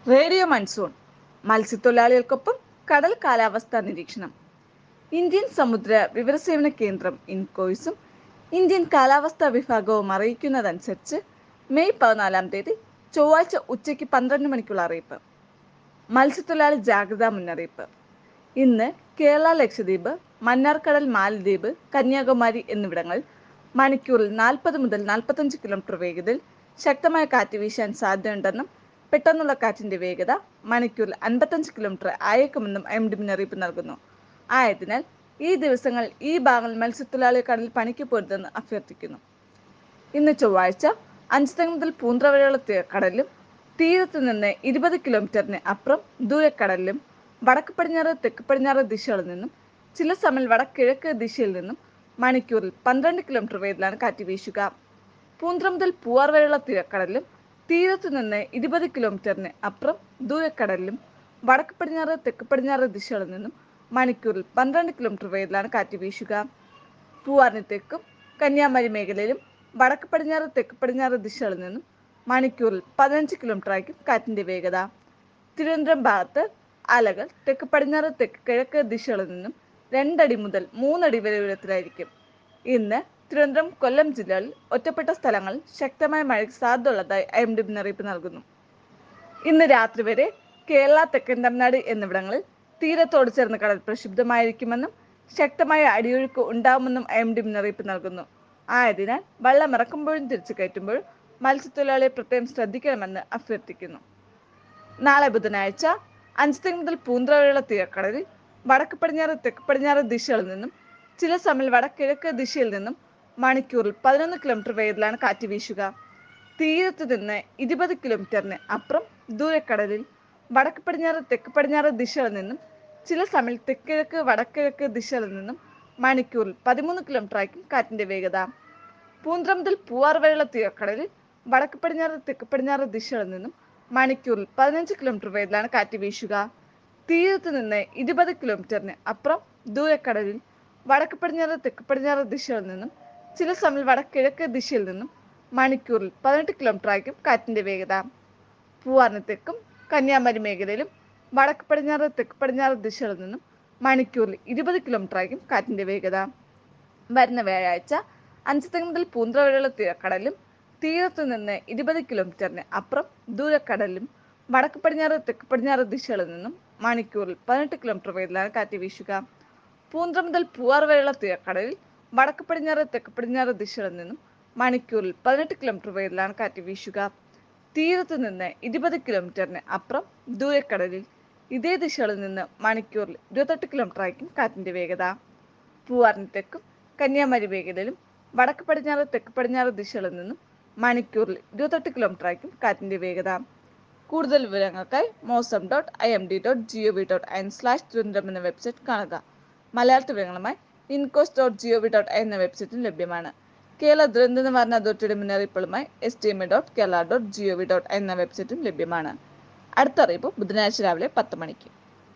radio monsoon മത്സ്യത്തൊഴിലാളികൾക്കൊപ്പം കടൽ കാലാവസ്ഥാ നിരീക്ഷണം ഇന്ത്യൻ സമുദ്ര വിവരസേവന കേന്ദ്രം ഇൻകോയ്സും ഇന്ത്യൻ കാലാവസ്ഥാ വിഭാഗവും അറിയിക്കുന്നതനുസരിച്ച് മെയ് പതിനാലാം തീയതി ചൊവ്വാഴ്ച ഉച്ചയ്ക്ക് പന്ത്രണ്ട് മണിക്കുള്ള അറിയിപ്പ് മത്സ്യത്തൊഴിലാളി ജാഗ്രതാ മുന്നറിയിപ്പ് ഇന്ന് കേരള ലക്ഷദ്വീപ് മന്നാർക്കടൽ മാലദ്വീപ് കന്യാകുമാരി എന്നിവിടങ്ങളിൽ മണിക്കൂറിൽ നാൽപ്പത് മുതൽ നാൽപ്പത്തഞ്ച് കിലോമീറ്റർ വേഗതയിൽ ശക്തമായ കാറ്റ് വീശാൻ സാധ്യതയുണ്ടെന്നും പെട്ടെന്നുള്ള കാറ്റിന്റെ വേഗത മണിക്കൂറിൽ അൻപത്തഞ്ച് കിലോമീറ്റർ ആയേക്കുമെന്നും എം ഡി മുന്നറിയിപ്പ് നൽകുന്നു ആയതിനാൽ ഈ ദിവസങ്ങൾ ഈ ഭാഗങ്ങളിൽ മത്സ്യത്തൊഴിലാളി കടലിൽ പണിക്ക് പോരുതെന്ന് അഭ്യർത്ഥിക്കുന്നു ഇന്ന് ചൊവ്വാഴ്ച അഞ്ചുതെങ്ങ് മുതൽ പൂന്ത്ര വരെയുള്ള തീ- കടലിലും തീരത്ത് നിന്ന് ഇരുപത് കിലോമീറ്ററിന് അപ്പുറം ദൂരക്കടലിലും വടക്ക് പടിഞ്ഞാറ് തെക്ക് പടിഞ്ഞാറ് ദിശകളിൽ നിന്നും ചില സമയം വടക്കിഴക്ക് ദിശയിൽ നിന്നും മണിക്കൂറിൽ പന്ത്രണ്ട് കിലോമീറ്റർ വേഗത്തിലാണ് കാറ്റ് വീശുക പൂന്ത്ര മുതൽ പൂവാർ വരെയുള്ള തീരക്കടലിലും തീരത്ത് നിന്ന് ഇരുപത് കിലോമീറ്ററിന് അപ്പുറം ദൂരക്കടലിലും വടക്ക് പടിഞ്ഞാറ് തെക്ക് പടിഞ്ഞാറ് ദിശകളിൽ നിന്നും മണിക്കൂറിൽ പന്ത്രണ്ട് കിലോമീറ്റർ വേഗത്തിലാണ് കാറ്റ് വീശുക പൂവാറിന് തെക്കും കന്യാകുമാരി മേഖലയിലും വടക്ക് പടിഞ്ഞാറ് തെക്ക് പടിഞ്ഞാറ് ദിശകളിൽ നിന്നും മണിക്കൂറിൽ പതിനഞ്ച് കിലോമീറ്റർ ആയിരിക്കും കാറ്റിന്റെ വേഗത തിരുവനന്തപുരം ഭാഗത്ത് അലകൾ തെക്ക് പടിഞ്ഞാറ് തെക്ക് കിഴക്ക് ദിശകളിൽ നിന്നും രണ്ടടി മുതൽ മൂന്നടി വരെ ഉയരത്തിലായിരിക്കും ഇന്ന് തിരുവനന്തപുരം കൊല്ലം ജില്ലകളിൽ ഒറ്റപ്പെട്ട സ്ഥലങ്ങളിൽ ശക്തമായ മഴയ്ക്ക് സാധ്യതയുള്ളതായി ഐ എം ഡി മുന്നറിയിപ്പ് നൽകുന്നു ഇന്ന് രാത്രി വരെ കേരള തെക്കൻ തമിഴ്നാട് എന്നിവിടങ്ങളിൽ തീരത്തോട് ചേർന്ന് കടൽ പ്രക്ഷുബ്ധമായിരിക്കുമെന്നും ശക്തമായ അടിയൊഴുക്ക് ഉണ്ടാവുമെന്നും ഐ എം ഡി മുന്നറിയിപ്പ് നൽകുന്നു ആയതിനാൽ വെള്ളം ഇറക്കുമ്പോഴും തിരിച്ചു കയറ്റുമ്പോഴും മത്സ്യത്തൊഴിലാളിയെ പ്രത്യേകം ശ്രദ്ധിക്കണമെന്ന് അഭ്യർത്ഥിക്കുന്നു നാളെ ബുധനാഴ്ച അഞ്ചുതെങ്ങ് മുതൽ പൂന്തറ വരെയുള്ള തീരക്കടലിൽ വടക്ക് പടിഞ്ഞാറ് തെക്ക് പടിഞ്ഞാറ് ദിശകളിൽ നിന്നും ചില സമയം വടക്കിഴക്ക് ദിശയിൽ നിന്നും മണിക്കൂറിൽ പതിനൊന്ന് കിലോമീറ്റർ വേഗത്തിലാണ് കാറ്റ് വീശുക തീരത്ത് നിന്ന് ഇരുപത് കിലോമീറ്ററിന് അപ്പുറം ദൂരക്കടലിൽ വടക്ക് പടിഞ്ഞാറ് തെക്ക് പടിഞ്ഞാറ് ദിശകളിൽ നിന്നും ചില സമയം തെക്കിഴക്ക് വടക്കിഴക്ക് ദിശകളിൽ നിന്നും മണിക്കൂറിൽ പതിമൂന്ന് കിലോമീറ്റർ ആയിരിക്കും കാറ്റിന്റെ വേഗത പൂന്തറ മുതൽ പൂവാർ വരെയുള്ള തീരക്കടലിൽ വടക്ക് പടിഞ്ഞാറ് തെക്ക് പടിഞ്ഞാറ് ദിശകളിൽ നിന്നും മണിക്കൂറിൽ പതിനഞ്ച് കിലോമീറ്റർ വേഗത്തിലാണ് കാറ്റ് വീശുക തീരത്ത് നിന്ന് ഇരുപത് കിലോമീറ്ററിന് അപ്പുറം ദൂരക്കടലിൽ വടക്ക് പടിഞ്ഞാറ് തെക്ക് പടിഞ്ഞാറ് ദിശകളിൽ നിന്നും ചില സമയം വടക്കിഴക്ക് ദിശയിൽ നിന്നും മണിക്കൂറിൽ പതിനെട്ട് കിലോമീറ്റർ ആയിരിക്കും കാറ്റിന്റെ വേഗത പൂവാറിന് തെക്കും കന്യാകുമാരി മേഖലയിലും വടക്ക് പടിഞ്ഞാറ് തെക്ക് പടിഞ്ഞാറ് ദിശകളിൽ നിന്നും മണിക്കൂറിൽ ഇരുപത് കിലോമീറ്റർ ആയിരിക്കും കാറ്റിന്റെ വേഗത വരുന്ന വ്യാഴാഴ്ച അഞ്ചുതെങ്ങ് മുതൽ പൂന്തറ വരെയുള്ള തീരക്കടലിലും തീരത്തു നിന്ന് ഇരുപത് കിലോമീറ്ററിന് അപ്പുറം ദൂരക്കടലിലും വടക്ക് പടിഞ്ഞാറ് തെക്ക് പടിഞ്ഞാറ് ദിശകളിൽ നിന്നും മണിക്കൂറിൽ പതിനെട്ട് കിലോമീറ്റർ വേഗത്തിലാണ് കാറ്റ് വീശുക പൂന്തറ മുതൽ പൂവാർ വരെയുള്ള തീരക്കടലിൽ വടക്ക് പടിഞ്ഞാറ് തെക്ക് പടിഞ്ഞാറ് ദിശകളിൽ നിന്നും മണിക്കൂറിൽ പതിനെട്ട് കിലോമീറ്റർ വേഗത്തിലാണ് കാറ്റ് വീശുക തീരത്ത് നിന്ന് ഇരുപത് കിലോമീറ്ററിന് അപ്പുറം ദൂരക്കടലിൽ ഇതേ ദിശകളിൽ നിന്ന് മണിക്കൂറിൽ ഇരുപത്തെട്ട് കിലോമീറ്റർ ആയിരിക്കും കാറ്റിന്റെ വേഗത പൂവാറിന് തെക്കും കന്യാകുമാരി മേഖലയിലും വടക്ക് പടിഞ്ഞാറ് തെക്ക് പടിഞ്ഞാറ് ദിശകളിൽ നിന്നും മണിക്കൂറിൽ ഇരുപത്തെട്ട് കിലോമീറ്റർ ആയിരിക്കും കാറ്റിന്റെ വേഗത കൂടുതൽ വിവരങ്ങൾക്കായി Mausam dot I M D dot G O V dot in slash Thiruvananthapuram എന്ന വെബ്സൈറ്റ് കാണുക മലയാളത്തിൽ വിവരങ്ങളുമായി INCOIS dot G O V dot I എന്ന വെബ്സൈറ്റും ലഭ്യമാണ് കേരള ദുരന്ത നിവാരണ അതോറിറ്റിയുടെ മുന്നറിയിപ്പുകളുമായി S T M A dot Kerala dot G O V dot എന്ന വെബ്സൈറ്റും ലഭ്യമാണ് അടുത്ത അറിയിപ്പ് ബുധനാഴ്ച രാവിലെ പത്ത് മണിക്ക്